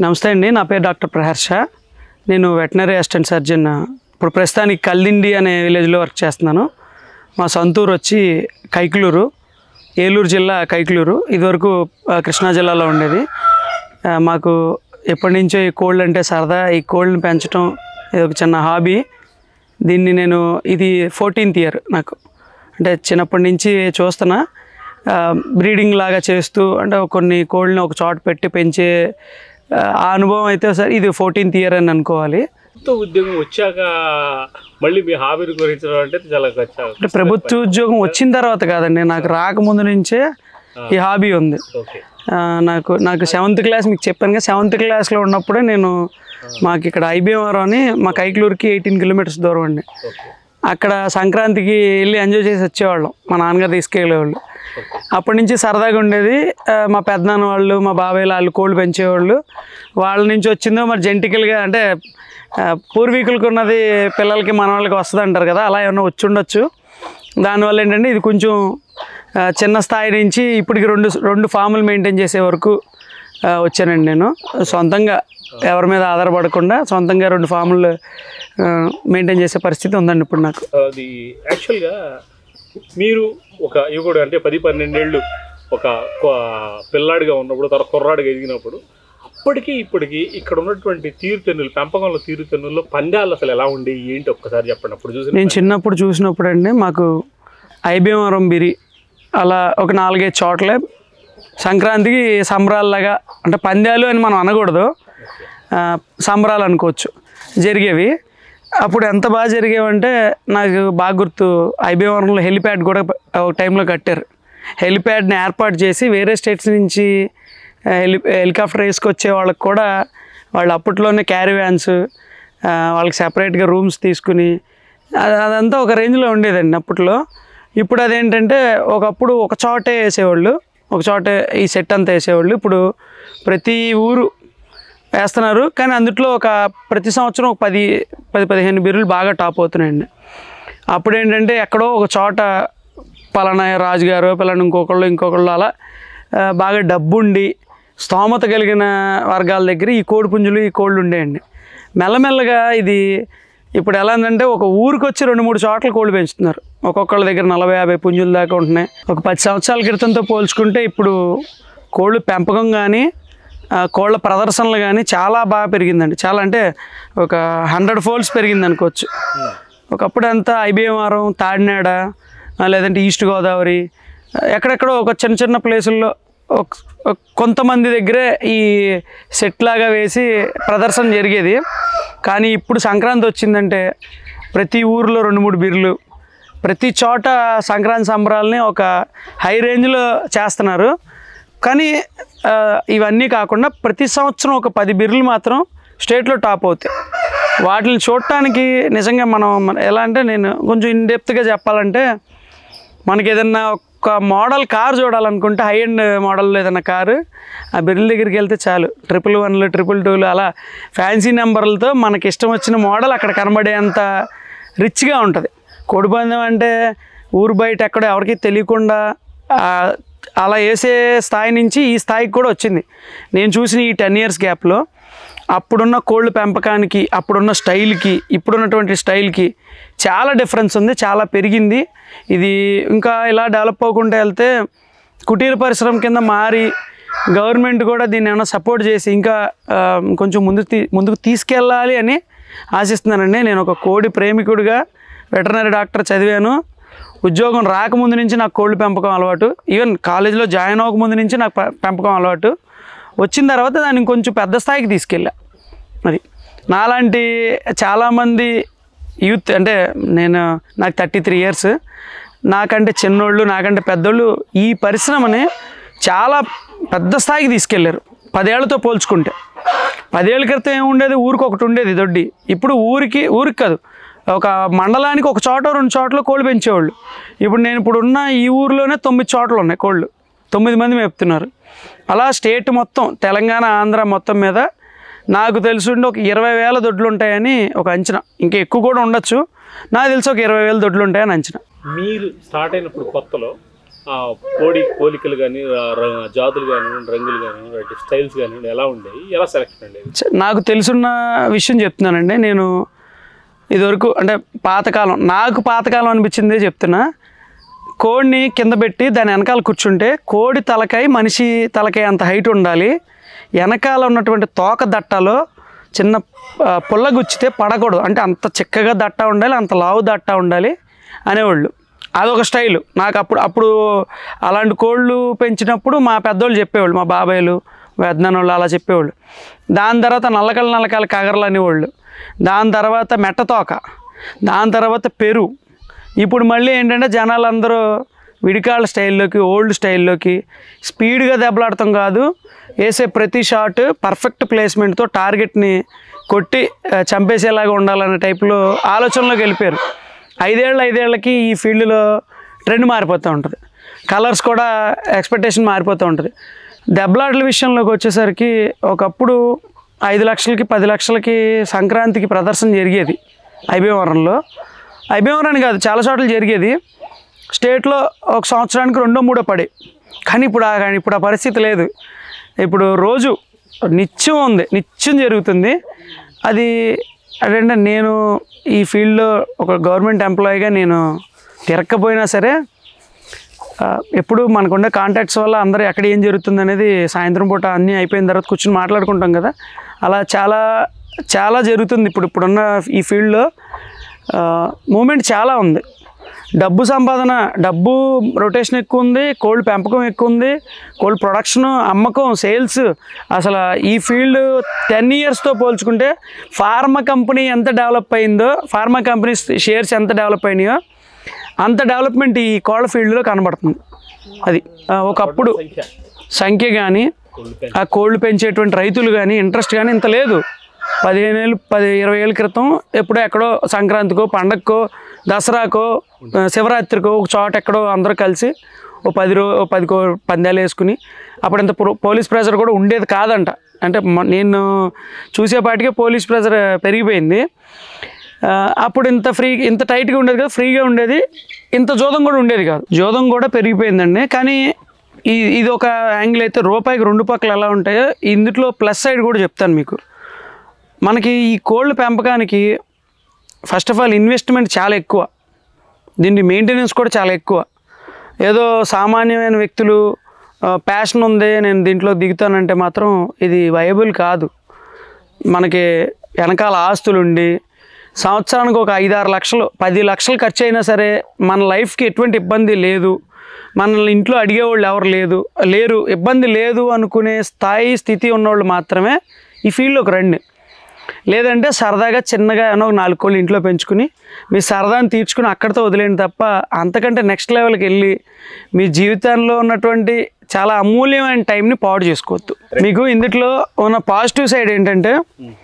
నమస్తే అండి నా పేరు డాక్టర్ ప్రహర్ష నేను వెటనరీ అసిస్టెంట్ సర్జన్ ఇప్పుడు ప్రస్తుతానికి కల్దిండి అనే విలేజ్లో వర్క్ చేస్తున్నాను మా సొంతూరు వచ్చి కైకులూరు ఏలూరు జిల్లా కైకులూరు ఇదివరకు ఆ, కృష్ణా జిల్లాలో ఉండేది ఆ, మాకు ఎప్పటి నుంచో ఈ కోళ్ళు అంటే సరదా ఈ కోళ్ళని పెంచడం ఇది ఒక చిన్న హాబీ దీన్ని నేను ఇది ఫోర్టీన్త్ ఇయర్ నాకు అంటే చిన్నప్పటి నుంచి చూస్తున్నా బ్రీడింగ్ లాగా చేస్తూ అంటే కొన్ని కోళ్ళని ఒక చోట పెట్టి పెంచే ఆ, ఆ అనుభవం అయితే సరే ఇది ఫోర్టీన్త్ ఇయర్ అని అనుకోవాలి ప్రభుత్వ ఉద్యోగం వచ్చాక మళ్ళీ మీ హాబీని గురించడం అంటే చాలా కష్టం. అంటే ప్రభుత్వ ఉద్యోగం వచ్చిన తర్వాత కాదండి నాకు రాకముందు నుంచే ఈ హాబీ ఉంది ఓకే ఆ, నాకు నాకు సెవెంత్ క్లాస్ మీకు చెప్పాను కదా సెవెంత్ క్లాస్లో ఉన్నప్పుడే నేను మాకు ఇక్కడ ఐబీఎంఆర్ అని మా కైక్లూరుకి ఎయిటీన్ కిలోమీటర్స్ దూరం అండి ఓకే అక్కడ సంక్రాంతికి వెళ్ళి ఎంజాయ్ చేసి వచ్చేవాళ్ళం మా నాన్నగారు తీసుకెళ్ళేవాళ్ళు అప్పటి నుంచి సరదాగా ఉండేది ఆ, మా పెద్దనాన్న వాళ్ళు మా బాబాయ్ వాళ్ళు కోళ్ళు పెంచేవాళ్ళు వాళ్ళ నుంచి వచ్చిందో మరి జెంటికల్గా అంటే ఆ, పూర్వీకులకు ఉన్నది పిల్లలకి మన వాళ్ళకి వస్తుంది అంటారు కదా అలా ఏమన్నా వచ్చి ఉండొచ్చు దానివల్ల ఏంటంటే ఇది కొంచెం ఆ, చిన్న స్థాయి నుంచి ఇప్పటికి రెండు రెండు ఫాములు మెయింటైన్ చేసే వరకు ఆ, వచ్చానండి నేను సొంతంగా ఎవరి మీద ఆధారపడకుండా సొంతంగా రెండు ఫాములు మెయింటైన్ చేసే పరిస్థితి ఉందండి ఇప్పుడు నాకు అది యాక్చువల్గా మీరు ఒక యువకుడు అంటే పది పన్నెండేళ్ళు ఒక కొ- పిల్లాడిగా ఉన్నప్పుడు తర్వాత కుర్రాడిగా ఎదిగినప్పుడు అప్పటికి ఇప్పటికి ఇక్కడ ఉన్నటువంటి తీరుతెన్నులు పెంపకంలో తీరుతెన్నుల్లో పందాలు అసలు ఎలా ఉండేవి ఏంటి ఒక్కసారి చెప్పండి అప్పుడు చూసిన నేను చిన్నప్పుడు చూసినప్పుడు అండి మాకు ఐబీఎంఆర్ఎం బిరి అలా ఒక నాలుగైదు చోట్లే సంక్రాంతికి సంబరాల్లాగా అంటే పందాలు అని మనం అనకూడదు ఆ, సంబరాలు అనుకోవచ్చు జరిగేవి అప్పుడు ఎంత బాగా జరిగేవంటే నాకు బాగా గుర్తు ఐబీఎంఆర్ఎంలో హెలిప్యాడ్ కూడా ఒక టైంలో కట్టారు హెలిప్యాడ్ని ఏర్పాటు చేసి వేరే స్టేట్స్ నుంచి ఆ, హెలి హెలికాప్టర్ వేసుకొచ్చే వాళ్ళకి కూడా వాళ్ళు అప్పట్లోనే క్యారీ వ్యాన్స్ వాళ్ళకి సెపరేట్గా రూమ్స్ తీసుకుని అది- అదంతా ఒక రేంజ్లో ఉండేదండి అప్పట్లో ఇప్పుడు అదేంటంటే ఒకప్పుడు ఒక చోటే వేసేవాళ్ళు ఒక చోటే ఈ సెట్ అంతా వేసేవాళ్ళు ఇప్పుడు ప్రతి ఊరు వేస్తున్నారు కానీ అందుట్లో ఒక ప్రతి సంవత్సరం ఒక పది పది పదిహేను బిర్రులు బాగా టాప్ అవుతున్నాయండి అప్పుడు ఏంటంటే ఎక్కడో ఒక చోట పలానా రాజుగారు పలానా ఇంకొకళ్ళు ఇంకొకళ్ళు అలా ఆ, బాగా డబ్బుండి స్తోమత కలిగిన వర్గాల దగ్గర ఈ కోడి పుంజులు ఈ కోళ్ళు ఉండేయండి మెల్లమెల్లగా ఇది ఇప్పుడు ఎలా ఉందంటే ఒక ఊరికి వచ్చి రెండు మూడు చోట్ల కోళ్ళు పెంచుతున్నారు ఒక్కొక్కళ్ళ దగ్గర నలభై యాభై పుంజుల దాకా ఉంటున్నాయి ఒక పది సంవత్సరాల క్రితంతో పోల్చుకుంటే ఇప్పుడు కోళ్ళు పెంపకం కానీ ఆ, కోళ్ళ ప్రదర్శనలు కానీ చాలా బాగా పెరిగిందండి చాలా అంటే ఒక హండ్రెడ్ ఫోల్డ్స్ పెరిగింది అనుకోవచ్చు ఒకప్పుడు అంతా ఐబీఎంఆరం తాడినాడ ఆ, లేదంటే ఈస్ట్ గోదావరి ఆ, ఎక్కడెక్కడో ఒక చిన్న చిన్న ప్లేసుల్లో ఒక- ఒక కొంతమంది దగ్గరే ఈ సెట్ లాగా వేసి ప్రదర్శన జరిగేది కానీ ఇప్పుడు సంక్రాంతి వచ్చిందంటే ప్రతి ఊరిలో రెండు మూడు బిర్లు ప్రతి చోట సంక్రాంతి సంబరాలని ఒక హై రేంజ్లో చేస్తున్నారు కానీ ఆ, ఇవన్నీ కాకుండా ప్రతి సంవత్సరం ఒక పది బిర్లు మాత్రం స్టేట్లో టాప్ అవుతాయి వాటిని చూడటానికి నిజంగా మనం మన- ఎలా అంటే నేను కొంచెం ఇన్ డెప్త్గా చెప్పాలంటే మనకి ఏదన్నా ఒక మోడల్ కార్ చూడాలనుకుంటే హై అండ్ మోడల్ ఏదైనా కారు ఆ బిర్ల దగ్గరికి వెళ్తే చాలు ట్రిపుల్ వన్లు ట్రిపుల్ టూలు అలా ఫ్యాన్సీ నెంబర్లతో మనకి ఇష్టం వచ్చిన మోడల్ అక్కడ కనబడేంత రిచ్గా ఉంటుంది కోడిపందెం అంటే ఊరు బయట ఎక్కడ ఎవరికి తెలియకుండా ఆ, అలా వేసే స్థాయి నుంచి ఈ స్థాయికి కూడా వచ్చింది నేను చూసిన ఈ టెన్ ఇయర్స్ గ్యాప్లో అప్పుడున్న కోళ్ళ పెంపకానికి అప్పుడున్న స్టైల్కి ఇప్పుడున్నటువంటి స్టైల్కి చాలా డిఫరెన్స్ ఉంది చాలా పెరిగింది ఇది ఇంకా ఇలా డెవలప్ అవ్వకుండా వెళ్తే కుటీర పరిశ్రమ కింద మారి గవర్నమెంట్ కూడా దీన్ని ఏమైనా సపోర్ట్ చేసి ఇంకా ఆ, కొంచెం ముందుకు తీ ముందుకు తీసుకెళ్ళాలి అని ఆశిస్తున్నానండి నేను ఒక కోడి ప్రేమికుడిగా వెటర్నరీ డాక్టర్ చదివాను ఉద్యోగం రాకముందు నుంచి నాకు కోళ్ళు పెంపకం అలవాటు ఈవెన్ కాలేజీలో జాయిన్ అవ్వకముందు నుంచి నాకు పె- పెంపకం అలవాటు వచ్చిన తర్వాత దాన్ని కొంచెం పెద్ద స్థాయికి తీసుకెళ్ళా అది నాలాంటి చాలామంది యూత్ అంటే నేను నాకు థర్టీ త్రీ ఇయర్స్ నాకంటే చిన్నోళ్ళు నాకంటే పెద్దోళ్ళు ఈ పరిశ్రమని చాలా పెద్ద స్థాయికి తీసుకెళ్ళారు పదేళ్లతో పోల్చుకుంటే పదేళ్ల క్రితం ఏముండేది ఊరికి ఒకటి ఉండేది దొడ్డి ఇప్పుడు ఊరికి ఊరికి కాదు ఒక మండలానికి ఒక చోట రెండు చోట్ల కోళ్ళు పెంచేవాళ్ళు ఇప్పుడు నేను ఇప్పుడు ఉన్న ఈ ఊరిలోనే తొమ్మిది చోట్ల ఉన్నాయి కోళ్ళు తొమ్మిది మంది మేపుతున్నారు అలా స్టేట్ మొత్తం తెలంగాణ ఆంధ్ర మొత్తం మీద నాకు తెలుసుండి ఒక ఇరవై వేల దొడ్లు ఉంటాయని ఒక అంచనా ఇంకా ఎక్కువ కూడా ఉండొచ్చు నాకు తెలిసి ఒక ఇరవై వేల దొడ్లు ఉంటాయని అంచనా మీరు స్టార్ట్ అయినప్పుడు కొత్తలో ఆ కోడి పోలికలు కానీ జాతులు కానీ రంగులు కానీ స్టైల్స్ కానీ ఎలా ఉండేవి ఎలా సెలెక్షన్ ఉండేది చ- నాకు తెలుసున్న విషయం చెప్తున్నానండి నేను ఇదివరకు అంటే పాతకాలం నాకు పాతకాలం అనిపించిందే చెప్తున్నా కోడిని కింద పెట్టి దాని వెనకాల కూర్చుంటే కోడి తలకాయ మనిషి తలకాయ అంత హైట్ ఉండాలి వెనకాల ఉన్నటువంటి తోక దట్టలో చిన్న ఆ, పుల్ల గుచ్చితే పడకూడదు అంటే అంత చిక్కగా దట్ట ఉండాలి అంత లావు దట్ట ఉండాలి అనేవాళ్ళు అదొక స్టైల్ నాకు అప్పుడు అప్పుడు అలాంటి కోళ్ళు పెంచినప్పుడు మా పెద్దోళ్ళు చెప్పేవాళ్ళు మా బాబాయ్లు పెద్దనాన్నోళ్ళు అలా చెప్పేవాళ్ళు దాని తర్వాత నల్లకల నల్లకల కగరలు అనేవాళ్ళు దాని తర్వాత మెట్టతోక దాని తర్వాత పెరు ఇప్పుడు మళ్ళీ ఏంటంటే జనాలు అందరూ విడికాళ్ళ స్టైల్లోకి ఓల్డ్ స్టైల్లోకి స్పీడ్గా దెబ్బలాడటం కాదు వేసే ప్రతి షాట్ పర్ఫెక్ట్ ప్లేస్మెంట్తో టార్గెట్ని కొట్టి ఆ, చంపేసేలాగా ఉండాలనే టైప్లో ఆలోచనలోకి వెళ్ళిపోయారు ఐదేళ్ళు ఐదేళ్లకి ఈ ఫీల్డ్లో ట్రెండ్ మారిపోతూ ఉంటుంది కలర్స్ కూడా ఎక్స్పెక్టేషన్ మారిపోతూ ఉంటుంది దెబ్బలాటల విషయంలోకి వచ్చేసరికి ఒకప్పుడు ఐదు లక్షలకి పది లక్షలకి సంక్రాంతికి ప్రదర్శన జరిగేది ఐబీవరంలో ఐబీవరం కాదు చాలా చోట్ల జరిగేది స్టేట్లో ఒక సంవత్సరానికి రెండో మూడో పడే కానీ ఇప్పుడు ఆ కానీ ఇప్పుడు ఆ పరిస్థితి లేదు ఇప్పుడు రోజు నిత్యం ఉంది నిత్యం జరుగుతుంది అది అదేంటే నేను ఈ ఫీల్డ్లో ఒక గవర్నమెంట్ ఎంప్లాయీగా నేను తిరక్కపోయినా సరే ఆ, ఎప్పుడు మనకుండే కాంటాక్ట్స్ వల్ల అందరూ ఎక్కడ ఏం జరుగుతుంది అనేది సాయంత్రం పూట అన్నీ అయిపోయిన తర్వాత కూర్చొని మాట్లాడుకుంటాం కదా అలా చాలా చాలా జరుగుతుంది ఇప్పుడు ఇప్పుడున్న ఈ ఫీల్డ్లో మూమెంట్ చాలా ఉంది డబ్బు సంపాదన డబ్బు రొటేషన్ ఎక్కువ ఉంది కోల్డ్ పెంపకం ఎక్కువ ఉంది కోల్డ్ ప్రొడక్షన్ అమ్మకం సేల్స్ అసలు ఈ ఫీల్డ్ టెన్ ఇయర్స్తో పోల్చుకుంటే ఫార్మా కంపెనీ ఎంత డెవలప్ అయిందో ఫార్మా కంపెనీ షేర్స్ ఎంత డెవలప్ అయినాయో అంత డెవలప్మెంట్ ఈ కోళ్ళ ఫీల్డ్లో కనబడుతుంది అది ఆ, ఒకప్పుడు సంఖ్య సంఖ్య కానీ కోళ్ళు పెంచ- ఆ కోళ్ళు పెంచేటువంటి రైతులు కానీ ఇంట్రెస్ట్ కానీ ఇంత లేదు పదిహేను ఏళ్ళు పది ఇరవై ఏళ్ళ క్రితం ఎప్పుడో ఎక్కడో సంక్రాంతికో పండగకో దసరాకో ఆ, శివరాత్రికో ఒక చోట ఎక్కడో అందరూ కలిసి ఓ పది రో ఓ పది కో పందాలు వేసుకుని అప్పుడు ఇంత ప్రో- పోలీస్ ప్రెజర్ కూడా ఉండేది కాదంట అంటే మ- నేను చూసేపాటికే పోలీస్ ప్రెజర్ పెరిగిపోయింది ఆ, అప్పుడు ఇంత ఫ్రీ ఇంత టైట్గా ఉండేది కదా ఫ్రీగా ఉండేది ఇంత జోదం కూడా ఉండేది కాదు జోదం కూడా పెరిగిపోయిందండి కానీ ఈ ఇది ఒక యాంగిల్ అయితే రూపాయికి రెండు పక్కలు ఎలా ఉంటాయో ఇందులో ప్లస్ సైడ్ కూడా చెప్తాను మీకు మనకి ఈ కోళ్ళ పెంపకానికి ఫస్ట్ ఆఫ్ ఆల్ ఇన్వెస్ట్మెంట్ చాలా ఎక్కువ దీని మెయింటెనెన్స్ కూడా చాలా ఎక్కువ ఏదో సామాన్యమైన వ్యక్తులు ప్యాషన్ ఉంది నేను దీంట్లో దిగుతానంటే మాత్రం ఇది వయబుల్ కాదు మనకి వెనకాల ఆస్తులు ఉండి సంవత్సరానికి ఒక ఐదారు లక్షలు పది లక్షలు ఖర్చు అయినా సరే మన లైఫ్కి ఎటువంటి ఇబ్బంది లేదు మనల్ని ఇంట్లో అడిగేవాళ్ళు ఎవరు లేదు లేరు ఇబ్బంది లేదు అనుకునే స్థాయి స్థితి ఉన్నవాళ్ళు మాత్రమే ఈ ఫీల్డ్లోకి రండి లేదంటే సరదాగా చిన్నగా ఏమో ఒక నాలుగు కోళ్ళు ఇంట్లో పెంచుకుని మీ సరదాని తీర్చుకుని అక్కడితో వదిలేండి తప్ప అంతకంటే నెక్స్ట్ లెవెల్కి వెళ్ళి మీ జీవితంలో ఉన్నటువంటి చాలా అమూల్యమైన టైంని పాడు చేసుకోవద్దు మీకు ఇందులో ఉన్న పాజిటివ్ సైడ్ ఏంటంటే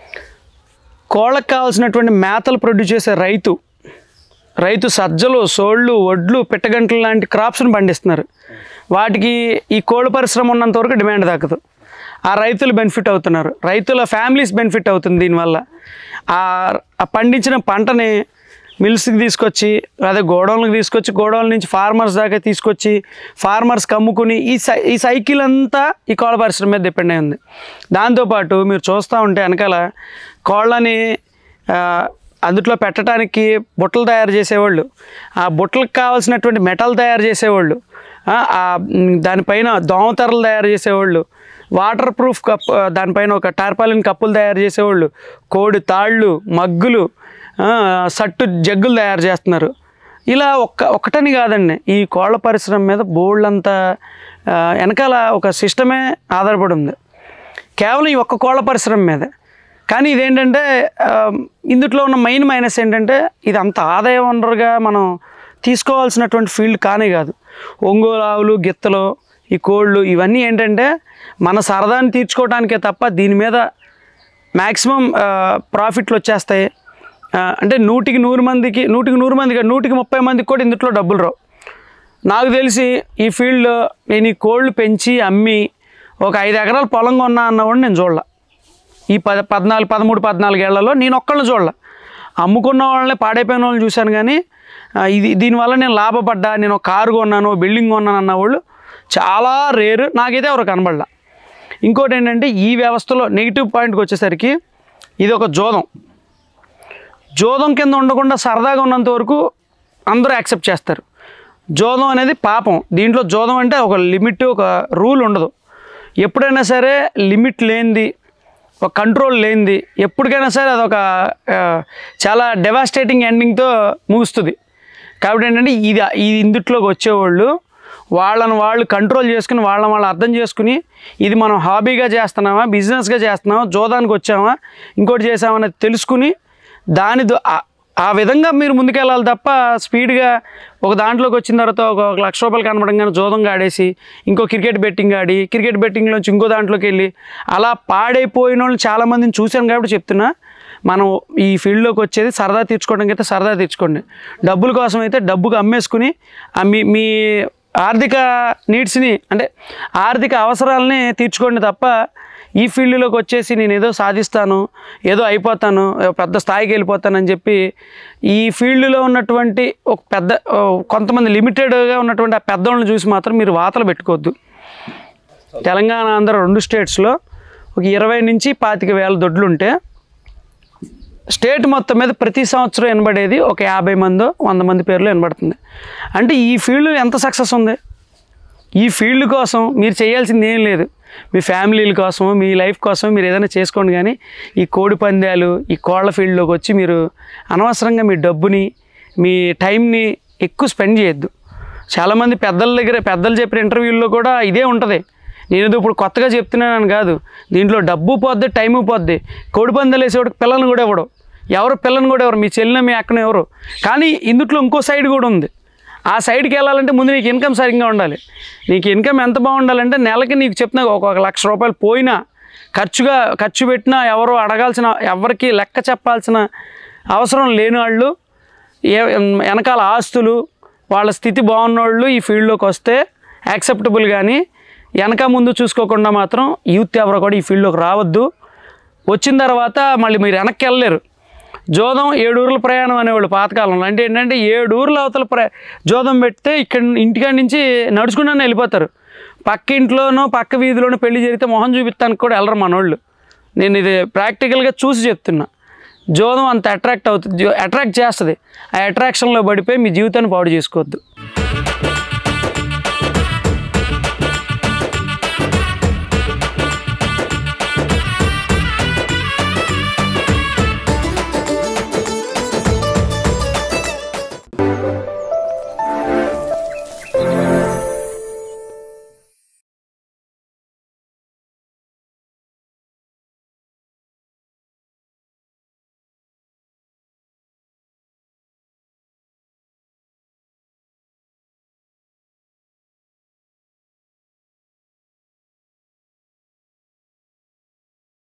కోళ్ళకు కావాల్సినటువంటి మేతలు ప్రొడ్యూస్ చేసే రైతు రైతు సజ్జలు సోళ్ళు వడ్లు పిట్టగంటలు లాంటి క్రాప్స్ని పండిస్తున్నారు వాటికి ఈ కోళ్ళ పరిశ్రమ ఉన్నంత వరకు డిమాండ్ దక్కదు ఆ రైతులు బెనిఫిట్ అవుతున్నారు రైతుల ఫ్యామిలీస్ బెనిఫిట్ అవుతుంది దీనివల్ల ఆ ఆ పండించిన పంటని మిల్స్కి తీసుకొచ్చి అదే గోడౌన్లకు తీసుకొచ్చి గోడౌన్ నుంచి ఫార్మర్స్ దాకా తీసుకొచ్చి ఫార్మర్స్కి అమ్ముకుని ఈ సై ఈ సైకిల్ అంతా ఈ కోళ్ళ పరిశ్రమ మీద డిపెండ్ అయి ఉంది దాంతోపాటు మీరు చూస్తూ ఉంటే వెనకాల కోళ్ళని ఆ, అందుట్లో పెట్టడానికి బుట్టలు తయారు చేసేవాళ్ళు ఆ బుట్టలకు కావాల్సినటువంటి మెటల్ తయారు చేసేవాళ్ళు ఆ, ఆ, మ్, దానిపైన దోమతెరలు తయారు చేసేవాళ్ళు వాటర్ ప్రూఫ్ కప్ ఆ, దానిపైన ఒక టార్పాలిన్ కప్పులు తయారు చేసేవాళ్ళు కోడి తాళ్ళు మగ్గులు ఆ, సట్టు జగ్గులు తయారు చేస్తున్నారు ఇలా ఒక్క ఒక్కటని కాదండి ఈ కోళ్ళ పరిశ్రమ మీద బోళ్ళంతా ఆ, వెనకాల ఒక సిస్టమే ఆధారపడి ఉంది కేవలం ఈ ఒక్క కోళ్ళ పరిశ్రమ మీద కానీ ఇదేంటంటే ఆ, ఇందుట్లో ఉన్న మెయిన్ మైనస్ ఏంటంటే ఇది అంత ఆదాయ వనరుగా మనం తీసుకోవాల్సినటువంటి ఫీల్డ్ కానే కాదు ఒంగోలు ఆవులు గిత్తలు ఈ కోళ్ళు ఇవన్నీ ఏంటంటే మన సరదాని తీర్చుకోవడానికే తప్ప దీని మీద మ్యాక్సిమం ప్రాఫిట్లు వచ్చేస్తాయి ఆ, అంటే నూటికి నూరు మందికి నూటికి నూరు మందికి కాదు, నూటికి ముప్పై మందికి కూడా ఇందులో డబ్బులు రావు నాకు తెలిసి ఈ ఫీల్డ్లో నేను ఈ కోళ్ళు పెంచి అమ్మి ఒక ఐదు ఎకరాల పొలం కొన్నా అన్నవాడిని నేను చూడాల ఈ పద పద్నాలుగు పదమూడు పద్నాలుగు ఏళ్లలో నేను ఒక్కళ్ళని చూడాల అమ్ముకున్న వాళ్ళని పాడైపోయిన వాళ్ళని చూశాను కానీ ఆ, ఇది దీనివల్ల నేను లాభపడ్డా నేను ఒక కారు కొన్నాను ఒక బిల్డింగ్ కొన్నాను అన్న వాళ్ళు చాలా రేరు నాకైతే ఎవరు కనబడలా ఇంకోటి ఏంటంటే ఈ వ్యవస్థలో నెగిటివ్ పాయింట్కి వచ్చేసరికి ఇది ఒక జోదం జోదం కింద ఉండకుండా సరదాగా ఉన్నంత వరకు అందరూ యాక్సెప్ట్ చేస్తారు జోదం అనేది పాపం దీంట్లో జోదం అంటే ఒక లిమిట్ ఒక రూల్ ఉండదు ఎప్పుడైనా సరే లిమిట్ లేనిది ఒక కంట్రోల్ లేనిది ఎప్పటికైనా సరే అదొక ఆ, చాలా డెవాస్టేటింగ్ ఎండింగ్తో ముగుస్తుంది కాబట్టి ఏంటంటే ఇది ఇది ఇందుట్లోకి వచ్చేవాళ్ళు వాళ్ళని వాళ్ళు కంట్రోల్ చేసుకుని వాళ్ళని వాళ్ళు అర్థం చేసుకుని ఇది మనం హాబీగా చేస్తున్నామా బిజినెస్గా చేస్తున్నామా జోదానికి వచ్చామా ఇంకోటి చేసామనేది తెలుసుకుని దాని ద- ఆ- ఆ విధంగా మీరు ముందుకెళ్ళాలి తప్ప స్పీడ్గా ఒక దాంట్లోకి వచ్చిన తర్వాత ఒక ఒక లక్ష రూపాయలు కనబడంగానే జోదంగా ఆడేసి ఇంకో క్రికెట్ బెట్టింగ్ ఆడి క్రికెట్ బెట్టింగ్లోంచి ఇంకో దాంట్లోకి వెళ్ళి అలా పాడైపోయిన వాళ్ళు చాలామందిని చూశాను కాబట్టి చెప్తున్నా మనం ఈ ఫీల్డ్లోకి వచ్చేది సరదా తీర్చుకోవడానికి అయితే సరదా తీర్చుకోండి డబ్బుల కోసం అయితే డబ్బుకు అమ్మేసుకుని ఆ మీ మీ ఆర్థిక నీడ్స్ని అంటే ఆర్థిక అవసరాలని తీర్చుకోండి తప్ప ఈ ఫీల్డ్లోకి వచ్చేసి నేను ఏదో సాధిస్తాను ఏదో అయిపోతాను ఏదో పెద్ద స్థాయికి వెళ్ళిపోతానని చెప్పి ఈ ఫీల్డ్లో ఉన్నటువంటి ఒక పెద్ద ఓ, కొంతమంది లిమిటెడ్గా ఉన్నటువంటి ఆ పెద్దవాళ్ళని చూసి మాత్రం మీరు వాతలు పెట్టుకోవద్దు తెలంగాణ ఆంధ్ర రెండు స్టేట్స్లో ఒక ఇరవై నుంచి పాతిక వేల దొడ్లు ఉంటే స్టేట్ మొత్తం మీద ప్రతి సంవత్సరం వినబడేది ఒక యాభై మందో వంద మంది పేర్లు వినబడుతుంది అంటే ఈ ఫీల్డ్ ఎంత సక్సెస్ ఉంది ఈ ఫీల్డ్ కోసం మీరు చేయాల్సింది ఏం లేదు మీ ఫ్యామిలీల కోసం మీ లైఫ్ కోసం మీరు ఏదైనా చేసుకోండి కానీ ఈ కోడి పందాలు ఈ కోళ్ళ ఫీల్డ్లోకి వచ్చి మీరు అనవసరంగా మీ డబ్బుని మీ టైంని ఎక్కువ స్పెండ్ చేయొద్దు చాలామంది పెద్దల దగ్గర పెద్దలు చెప్పిన ఇంటర్వ్యూల్లో కూడా ఇదే ఉంటుంది నేను ఏదో ఇప్పుడు కొత్తగా చెప్తున్నానని కాదు దీంట్లో డబ్బు పోద్ది టైము పోద్ది కోడి పందాలు వేసేవాడికి పిల్లల్ని కూడా ఇవ్వడు ఎవరు పిల్లని కూడా ఎవరు మీ చెల్లిన మీ అక్కన ఎవరు కానీ ఇందుట్లో ఇంకో సైడ్ కూడా ఉంది ఆ సైడ్కి వెళ్ళాలంటే ముందు నీకు ఇన్కమ్ సరిగ్గా ఉండాలి నీకు ఇన్కమ్ ఎంత బాగుండాలంటే నెలకి నీకు చెప్తున్నా ఒక ఒక లక్ష రూపాయలు పోయినా ఖర్చుగా ఖర్చు పెట్టినా ఎవరు అడగాల్సిన ఎవరికి లెక్క చెప్పాల్సిన అవసరం లేని వాళ్ళు ఏ వెనకాల ఆస్తులు వాళ్ళ స్థితి బాగున్నోళ్ళు ఈ ఫీల్డ్లోకి వస్తే యాక్సెప్టబుల్ కానీ వెనక ముందు చూసుకోకుండా మాత్రం యూత్ ఎవరు కూడా ఈ ఫీల్డ్లోకి రావద్దు వచ్చిన తర్వాత మళ్ళీ మీరు వెనక్కి వెళ్ళలేరు జోదం ఏడు ఊర్ల ప్రయాణం అనేవాళ్ళు పాతకాలంలో అంటే ఏంటంటే ఏడు ఊర్ల అవతల ప్ర జోదం పెడితే ఇక్కడ ఇంటికాడ నుంచి నడుచుకుంటూనే వెళ్ళిపోతారు పక్క ఇంట్లోనో పక్క వీధిలోనో పెళ్లి జరిగితే మొహం చూపిస్తానికి కూడా వెళ్ళరు మనోళ్ళు నేను ఇది ప్రాక్టికల్గా చూసి చెప్తున్నా జోదం అంత అట్రాక్ట్ అవుతుంది అట్రాక్ట్ చేస్తుంది ఆ అట్రాక్షన్లో పడిపోయి మీ జీవితాన్ని పాడు చేసుకోవద్దు